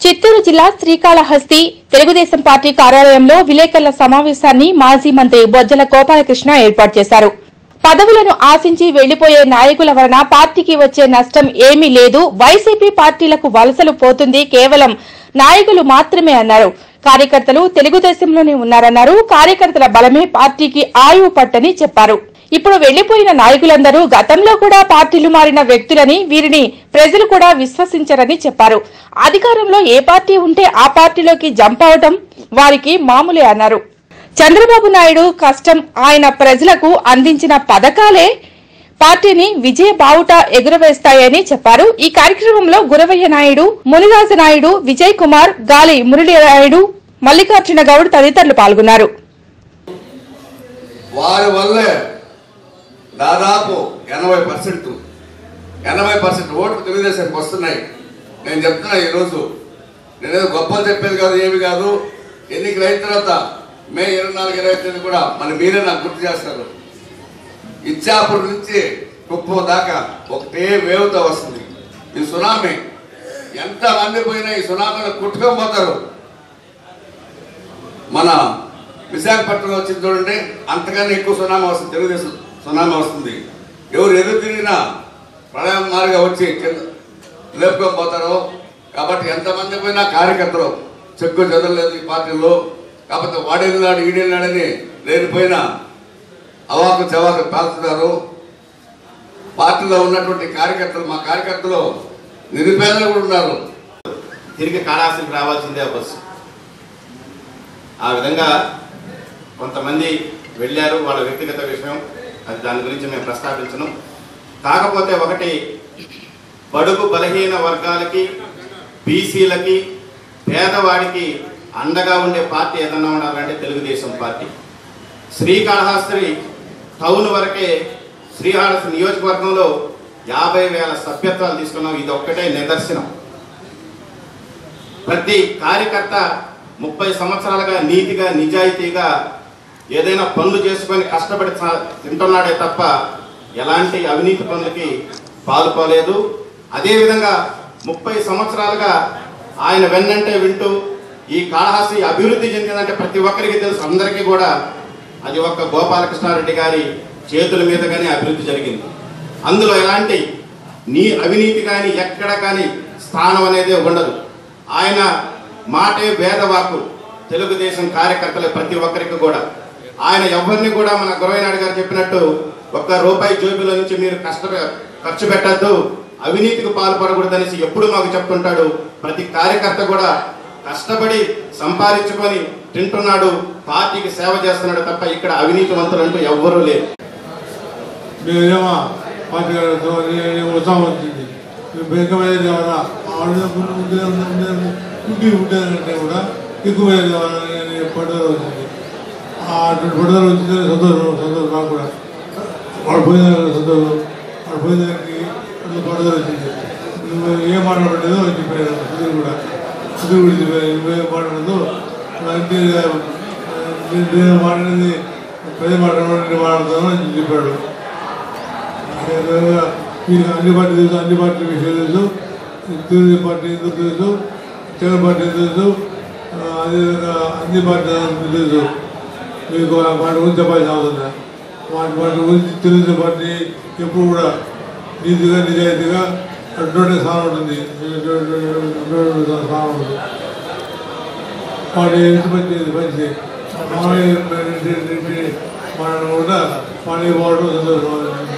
చిత్తూరు జిల్లా శ్రీకాళహస్తి తెలుగుదేశం పార్టీ కార్యాలయంలో విలేకరుల సమావేశాన్ని మాజీ మంత్రి బొజ్జల గోపాలకృష్ణ ఏర్పాటు చేశారు పదవులను ఆశించి వెళ్లిపోయే నాయకుల వలన పార్టీకి వచ్చే నష్టం ఏమీ లేదు వైసీపీ పార్టీలకు వలసలు పోతుంది కేవలం నాయకులు మాత్రమే అన్నారు కార్యకర్తలు తెలుగుదేశంలోనే ఉన్నారన్నారు కార్యకర్తల బలమే పార్టీకి ఆయువు పట్టని చెప్పారు ఇప్పుడు వెళ్లిపోయిన నాయకులందరూ గతంలో కూడా పార్టీలు మారిన వ్యక్తులని వీరిని ప్రజలు కూడా విశ్వసించరని చెప్పారు అధికారంలో ఏ పార్టీ ఉంటే ఆ పార్టీలోకి జంప్ అవడం వారికి మామూలే అన్నారు చంద్రబాబు నాయుడు కష్టం ఆయన ప్రజలకు అందించిన పథకాలే పార్టీని విజయ బావుట ఎగురవేస్తాయని చెప్పారు ఈ కార్యక్రమంలో గురవయ్య నాయుడు మునిరాజు నాయుడు విజయ్ కుమార్ గాలి మురళీ నాయుడు మల్లికార్జున గౌడ్ తదితరులు పాల్గొన్నారు వారి వల్లే దాదాపు ఎనభై పర్సెంట్ ఎనభై పర్సెంట్ ఓట్లు తెలుగుదేశానికి వస్తున్నాయి నేను చెప్తున్నా ఈరోజు నేనేదో గొప్పలు చెప్పేది కాదు ఏమి కాదు ఎన్నికలు అయిన తర్వాత మే ఇరవై నాలుగు ఇరవై తేదీ కూడా మరి మీరే నాకు గుర్తు చేస్తారు ఇచ్చాపురం నుంచి కుప్పం దాకా ఒకటే వేవ్తో వస్తుంది ఈ సునామీ ఎంత మంది పోయినా ఈ సునామీలో కుట్టుకొని పోతారు మన విశాఖపట్నంలో వచ్చింది చూడండి అంతకన్నా ఎక్కువ సునామీ వస్తుంది తెలుగుదేశం సునామీ వస్తుంది ఎవరు ఎదురు తిరిగినా ప్రళయం మారిగా వచ్చి కింద లేపుకొని పోతారు కాబట్టి ఎంతమంది పోయినా కార్యకర్తలు చెక్కు చదవలేదు ఈ పార్టీలో కాకపోతే వాడేళ్ళాడు ఈడేళ్ళాడని లేనిపోయినా అవాకు చవాకు పాల్చుతారు పార్టీలో ఉన్నటువంటి కార్యకర్తలు మా కార్యకర్తలు నిరుపేదలు కూడా ఉన్నారు తిరిగి కాళాస్తికి రావాల్సిందే ఆ బస్సు ఆ విధంగా కొంతమంది వెళ్ళారు వాళ్ళ వ్యక్తిగత విషయం అది దాని గురించి మేము ప్రస్తావించను కాకపోతే ఒకటి బడుగు బలహీన వర్గాలకి బీసీలకి పేదవాడికి అండగా ఉండే పార్టీ ఏదన్నా ఉండాలంటే తెలుగుదేశం పార్టీ శ్రీకాళహస్తి టౌన్ వరకే శ్రీకాళహస్తి నియోజకవర్గంలో యాభై వేల సభ్యత్వాలు తీసుకున్నాం ఇది ఒక్కటే నిదర్శనం ప్రతి కార్యకర్త ముప్పై సంవత్సరాలుగా నీతిగా నిజాయితీగా ఏదైనా పనులు చేసుకొని కష్టపడి సా- తింటున్నాడే తప్ప ఎలాంటి అవినీతి పనులకి పాల్పోలేదు అదేవిధంగా ముప్పై సంవత్సరాలుగా ఆయన వెన్నంటే వింటూ ఈ కాళహస్తి అభివృద్ధి చెందిందంటే ప్రతి ఒక్కరికి తెలుసు అందరికీ కూడా అది ఒక్క గోపాలకృష్ణారెడ్డి గారి చేతుల మీదుగానే అభివృద్ధి జరిగింది అందులో ఎలాంటి నీ అవినీతి కానీ ఎక్కడ కానీ స్థానం అనేది ఉండదు ఆయన మాటే వేదవాకు తెలుగుదేశం కార్యకర్తలు ప్రతి ఒక్కరికి కూడా ఆయన ఎవరిని కూడా మన గురవైనాయుడు గారు చెప్పినట్టు ఒక్క రూపాయి జోబిలో నుంచి మీరు కష్ట ఖర్చు పెట్టద్దు అవినీతికి పాల్పడకూడదనేసి ఎప్పుడు మాకు చెప్తుంటాడు ప్రతి కార్యకర్త కూడా కష్టపడి సంపాదించుకొని తింటున్నాడు పార్టీకి సేవ చేస్తున్నాడు తప్ప ఇక్కడ అవినీతివంతులు అంటూ ఎవ్వరూ లేరు మేమేమో పార్టీ గారితో ఉత్సాహం వచ్చింది మేము బెంకమయ్యేది ఏమన్నా ఆవిడ ముందు ముందే ముందే ఉండి ఉండేదంటే కూడా ఎక్కువ పట్టుదల వచ్చింది ఆ అటువంటి పట్టుదల వచ్చింది సంతోషం సంతోషం నాకు కూడా వాడు పోయిన దానికి సంతోషం వాడు పోయిన దానికి అంత పట్టుదల వచ్చింది నువ్వు ఏం మాట్లాడలేదో అని చెప్పారు సుధీర్ కూడా సుధీర్ కూడా చెప్పారు నువ్వేం మాట్లాడదు అంటే నేను మాట్లాడింది ప్రజలు మాట్లాడమని మాట్లాడతాను అని చెప్పాడు అదేవిధంగా మీకు అన్ని పార్టీ తెలుసు అన్ని పార్టీల విషయం తెలుసు తెలుగుదేశం పార్టీ ఎందుకు తెలుసు జగన్ పార్టీ ఎందుకు తెలుసు ఆ, అదేవిధంగా అన్ని పార్టీలు ఎందుకు తెలుసు మీకు ఆ వాటి గురించి చెప్పాల్సిన అవసరం లేదు. వాటి వాటి గురించి తెలుగుదేశం పార్టీ ఎప్పుడు కూడా నీతిగా నిజాయితీగా అటువంటి స్థానం ఉంటుంది అటువంటి స్థానం ఉంటుంది వాడు ఎంత మంచి మంచి మామయ్య మాట్లాడడం కూడా వాడి వాడు సంతోషం